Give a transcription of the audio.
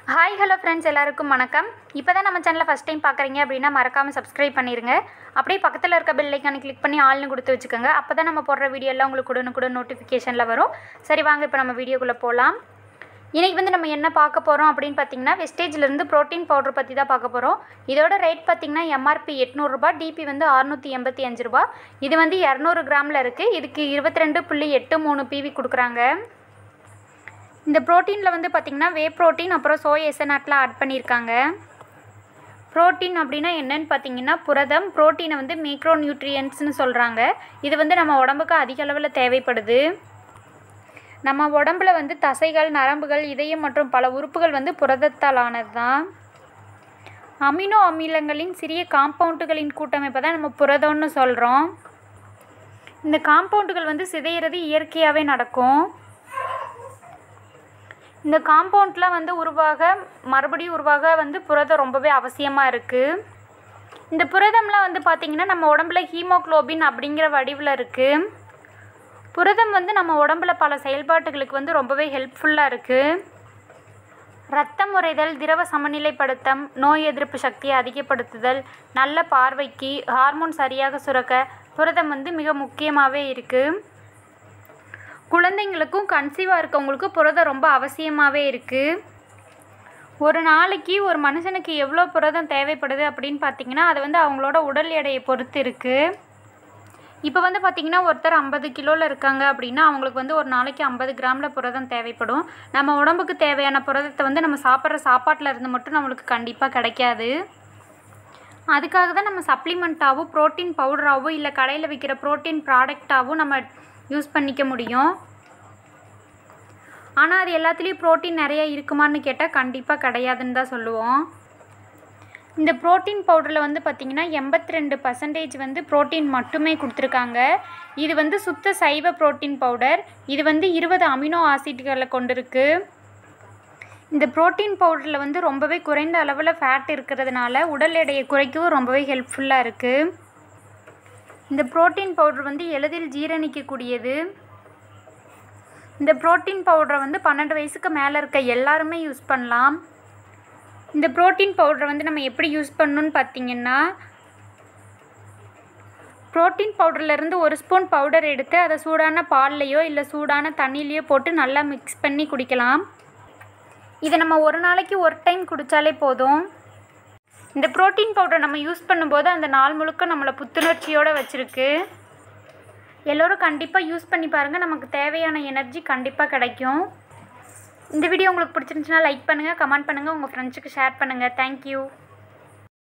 hi hello friends எல்லாருக்கும் வணக்கம் இப்போ தான் நம்ம சேனலை ஃபஸ்ட் டைம் பார்க்குறீங்க அப்படின்னா மறக்காமல் சப்ஸ்கிரைப் பண்ணிடுங்க அப்படியே பக்கத்தில் இருக்க பெல் ஐக்கானை கிளிக் பண்ணி ஆள்னு கொடுத்து வச்சுக்கோங்க அப்போ தான் நம்ம போடுற வீடியோ எல்லாம் உங்களுக்கு உடனுக்குடன் நோட்டிஃபிகேஷனில் வரும் சரி வாங்க இப்போ நம்ம வீடியோக்குள்ளே போகலாம் இன்றைக்கி வந்து நம்ம என்ன பார்க்க போகிறோம் அப்படின்னு பார்த்தீங்கன்னா வெஸ்டேஜ்லேருந்து ப்ரோட்டீன் பவுடர் பற்றி தான் பார்க்க போகிறோம் இதோட ரேட் பார்த்தீங்கன்னா எம்ஆர்பி எட்நூறுரூபா டிபி வந்து அறுநூற்றி எண்பத்தி அஞ்சு ரூபா இது வந்து இரநூறு கிராமில் இருக்குது இதுக்கு இருபத்தி ரெண்டு புள்ளி எட்டு மூணு பிவி கொடுக்குறாங்க இந்த ப்ரோட்டீனில் வந்து பார்த்திங்கன்னா வே ப்ரோட்டீன் அப்புறம் சோய் எசனாட்லாம் ஆட் பண்ணியிருக்காங்க ப்ரோட்டீன் அப்படின்னா என்னன்னு பார்த்தீங்கன்னா புரதம் ப்ரோட்டீனை வந்து மைக்ரோ நியூட்ரியன்ட்ஸ்னு சொல்கிறாங்க இது வந்து நம்ம உடம்புக்கு அதிக அளவில் தேவைப்படுது நம்ம உடம்புல வந்து தசைகள் நரம்புகள் இதயம் மற்றும் பல உறுப்புகள் வந்து புரதத்தால் ஆனது தான் அமினோ அமிலங்களின் சிறிய காம்பவுண்டுகளின் கூட்டமைப்பை தான் நம்ம புரதம்னு சொல்கிறோம் இந்த காம்பவுண்டுகள் வந்து சிதையிறது இயற்கையாகவே நடக்கும் இந்த காம்பவுண்ட்லாம் வந்து உருவாக மறுபடியும் உருவாக வந்து புரதம் ரொம்பவே அவசியமாக இருக்குது இந்த புரதம்லாம் வந்து பார்த்திங்கன்னா நம்ம உடம்புல ஹீமோக்ளோபின் அப்படிங்கிற வடிவில் இருக்குது புரதம் வந்து நம்ம உடம்புல பல செயல்பாட்டுகளுக்கு வந்து ரொம்பவே ஹெல்ப்ஃபுல்லாக இருக்குது ரத்தம் உறைதல் திரவ சமநிலைப்படுத்தம் நோய் எதிர்ப்பு சக்தியை அதிகப்படுத்துதல் நல்ல பார்வைக்கு ஹார்மோன் சரியாக சுரக்க புரதம் வந்து மிக முக்கியமாகவே இருக்குது குழந்தைங்களுக்கும் கன்சீவாக இருக்கவங்களுக்கு புரதம் ரொம்ப அவசியமாகவே இருக்குது ஒரு நாளைக்கு ஒரு மனுஷனுக்கு எவ்வளோ புரதம் தேவைப்படுது அப்படின்னு பார்த்தீங்கன்னா அது வந்து அவங்களோட உடல் எடையை பொறுத்து இருக்குது இப்போ வந்து பார்த்திங்கன்னா ஒருத்தர் ஐம்பது கிலோவில் இருக்காங்க அப்படின்னா அவங்களுக்கு வந்து ஒரு நாளைக்கு ஐம்பது கிராமில் புரதம் தேவைப்படும் நம்ம உடம்புக்கு தேவையான புரதத்தை வந்து நம்ம சாப்பிட்ற சாப்பாட்டில் இருந்து மட்டும் நம்மளுக்கு கண்டிப்பாக கிடைக்காது அதுக்காக தான் நம்ம சப்ளிமெண்ட்டாகவோ ப்ரோட்டீன் பவுடராகவோ இல்லை கடையில் விற்கிற ப்ரோட்டீன் ப்ராடக்டாகவும் நம்ம யூஸ் பண்ணிக்க முடியும் ஆனால் அது எல்லாத்துலேயும் ப்ரோட்டீன் நிறைய இருக்குமான்னு கேட்டால் கண்டிப்பாக கிடையாதுன்னு தான் சொல்லுவோம் இந்த ப்ரோட்டீன் பவுடரில் வந்து பார்த்திங்கன்னா எண்பத்தி ரெண்டு பர்சன்டேஜ் வந்து ப்ரோட்டீன் மட்டுமே கொடுத்துருக்காங்க இது வந்து சுத்த சைவ ப்ரோட்டீன் பவுடர் இது வந்து இருபது அமினோ ஆசிட்களை கொண்டிருக்கு இந்த ப்ரோட்டீன் பவுடரில் வந்து ரொம்பவே குறைந்த அளவில் ஃபேட் இருக்கிறதுனால உடல் எடையை குறைக்கவும் ரொம்பவே ஹெல்ப்ஃபுல்லாக இருக்குது இந்த ப்ரோட்டீன் பவுடர் வந்து எளிதில் ஜீரணிக்கக்கூடியது இந்த ப்ரோட்டீன் பவுடரை வந்து பன்னெண்டு வயசுக்கு மேலே இருக்க எல்லாருமே யூஸ் பண்ணலாம் இந்த ப்ரோட்டீன் பவுடரை வந்து நம்ம எப்படி யூஸ் பண்ணணும்னு பார்த்தீங்கன்னா ப்ரோட்டீன் பவுடர்லேருந்து ஒரு ஸ்பூன் பவுடர் எடுத்து அதை சூடான பால்லையோ இல்லை சூடான தண்ணியிலையோ போட்டு நல்லா மிக்ஸ் பண்ணி குடிக்கலாம் இதை நம்ம ஒரு நாளைக்கு ஒரு டைம் குடித்தாலே போதும் இந்த ப்ரோட்டீன் பவுடர் நம்ம யூஸ் பண்ணும்போது அந்த நாள் முழுக்க நம்மளை புத்துணர்ச்சியோடு வச்சுருக்கு எல்லோரும் கண்டிப்பாக யூஸ் பண்ணி பாருங்கள் நமக்கு தேவையான எனர்ஜி கண்டிப்பாக கிடைக்கும் இந்த வீடியோ உங்களுக்கு பிடிச்சிருந்துச்சுன்னா லைக் பண்ணுங்கள் கமெண்ட் பண்ணுங்கள் உங்கள் ஃப்ரெண்ட்ஸுக்கு ஷேர் பண்ணுங்கள் தேங்க்யூ